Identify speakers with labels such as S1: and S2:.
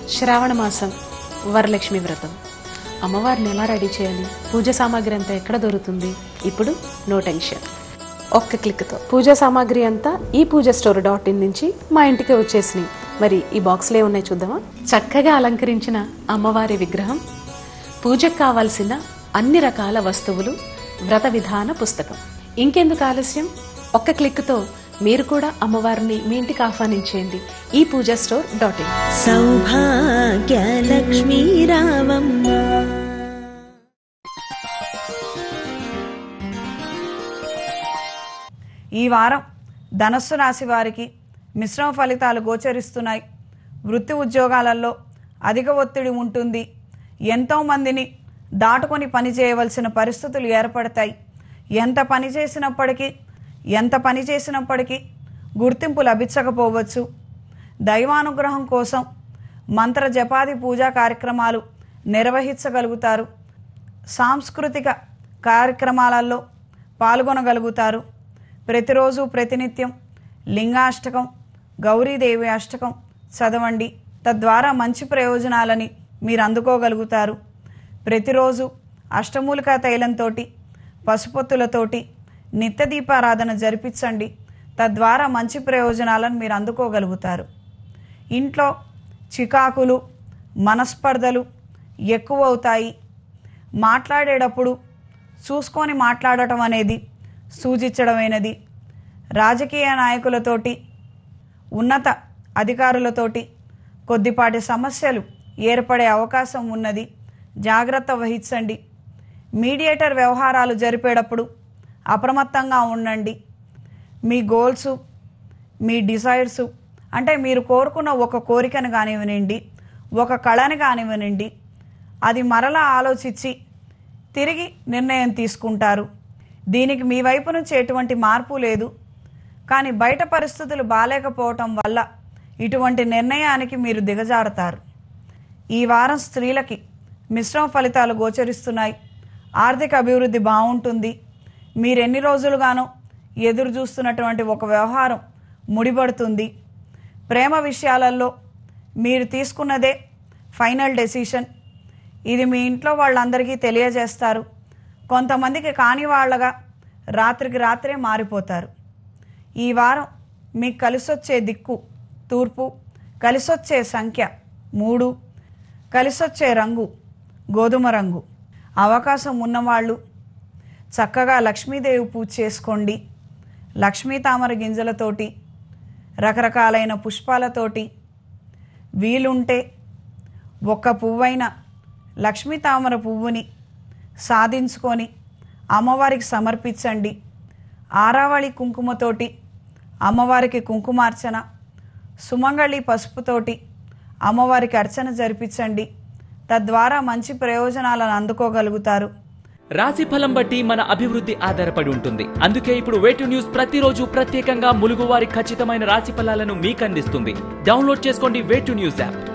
S1: శ్రావణ మాసం వరలక్ష్మి వ్రతం అమ్మవారిని ఎలా రెడీ చేయాలి పూజ సామాగ్రి అంతా ఎక్కడ దొరుకుతుంది ఇప్పుడు నో టెన్షన్ ఒక్క క్లిక్తో పూజా సామాగ్రి అంతా ఈ పూజ స్టోర్ డాట్ ఇన్ నుంచి మా ఇంటికి వచ్చేసినాయి మరి ఈ బాక్స్లో ఏమున్నాయి చూద్దామా చక్కగా అలంకరించిన అమ్మవారి విగ్రహం పూజకు కావాల్సిన అన్ని రకాల వస్తువులు వ్రత విధాన పుస్తకం ఇంకెందుకు ఆలస్యం ఒక్క క్లిక్తో మీరు కూడా అమ్మవారిని మీ ఇంటికి ఆహ్వానించేయండి ఈ Pooja store dot in
S2: Saubhagyalakshmi Ravamma
S3: ఈ వారం ధనస్సు రాశి వారికి మిశ్రమ ఫలితాలు గోచరిస్తున్నాయి వృత్తి ఉద్యోగాలలో అధిక ఒత్తిడి ఉంటుంది ఎంతోమందిని దాటుకొని పని చేయవలసిన పరిస్థితులు ఏర్పడతాయి ఎంత పని చేసినప్పటికీ ఎంత పని చేసినప్పటికీ గుర్తింపు లభించకపోవచ్చు దైవానుగ్రహం కోసం మంత్ర జపాది పూజా కార్యక్రమాలు నిర్వహించగలుగుతారు సాంస్కృతిక కార్యక్రమాలలో పాల్గొనగలుగుతారు ప్రతిరోజు ప్రతినిత్యం లింగాష్టకం గౌరీదేవి అష్టకం చదవండి తద్వారా మంచి ప్రయోజనాలని మీరు అందుకోగలుగుతారు ప్రతిరోజు అష్టమూలికా తైలంతో పసుపొత్తులతోటి నిత్య దీపారాధన జరిపించండి తద్వారా మంచి ప్రయోజనాలను మీరు అందుకోగలుగుతారు ఇంట్లో చికాకులు మనస్పర్ధలు ఎక్కువ అవుతాయి మాట్లాడేటప్పుడు చూసుకొని మాట్లాడటం అనేది సూచించడమైనది రాజకీయ నాయకులతోటి ఉన్నత అధికారులతోటి కొద్దిపాటి సమస్యలు ఏర్పడే అవకాశం ఉన్నది జాగ్రత్త వహించండి మీడియేటర్ వ్యవహారాలు జరిపేటప్పుడు అప్రమత్తంగా ఉండండి మీ గోల్స్ మీ డిజైర్స్ అంటే మీరు కోరుకున్న ఒక కోరికను కానివ్వనండి ఒక కళని కానివ్వనండి అది మరలా ఆలోచించి తిరిగి నిర్ణయం తీసుకుంటారు దీనికి మీ వైపు నుంచి ఎటువంటి మార్పు లేదు కానీ బయట పరిస్థితులు బాలేకపోవటం వల్ల ఇటువంటి నిర్ణయానికి మీరు దిగజారుతారు ఈ వారం స్త్రీలకి మిశ్రమ ఫలితాలు గోచరిస్తున్నాయి ఆర్థిక అభివృద్ధి బాగుంటుంది మీరు ఎన్ని రోజులుగానో ఎదురు చూస్తున్నటువంటి ఒక వ్యవహారం ముడిపడుతుంది ప్రేమ విషయాలలో మీరు తీసుకున్నదే ఫైనల్ డెసిషన్ ఇది మీ ఇంట్లో వాళ్ళందరికీ తెలియజేస్తారు కొంతమందికి కాని వాళ్ళగా రాత్రికి రాత్రే మారిపోతారు ఈ వారం మీకు కలిసొచ్చే దిక్కు తూర్పు కలిసొచ్చే సంఖ్య మూడు కలిసొచ్చే రంగు గోధుమ రంగు అవకాశం ఉన్నవాళ్ళు చక్కగా లక్ష్మీదేవి పూజ చేసుకోండి లక్ష్మీ తామర గింజలతోటి రకరకాలైన పుష్పాలతోటి వీలుంటే ఒక్క పువ్వైన లక్ష్మీ తామర పువ్వుని సాధించుకొని అమ్మవారికి సమర్పించండి ఆరావళి కుంకుమతోటి అమ్మవారికి కుంకుమార్చన సుమంగళి పసుపుతోటి అమ్మవారికి అర్చన జరిపించండి తద్వారా మంచి ప్రయోజనాలను అందుకోగలుగుతారు
S4: రాశి ఫలం బట్టి మన అభివృద్ధి ఆధారపడి ఉంటుంది అందుకే ఇప్పుడు వేటు న్యూస్ ప్రతిరోజు ప్రత్యేకంగా ములుగువారి ఖచ్చితమైన రాశి ఫలాలను మీకు అందిస్తుంది డౌన్లోడ్ చేసుకోండి వేటు న్యూస్ యాప్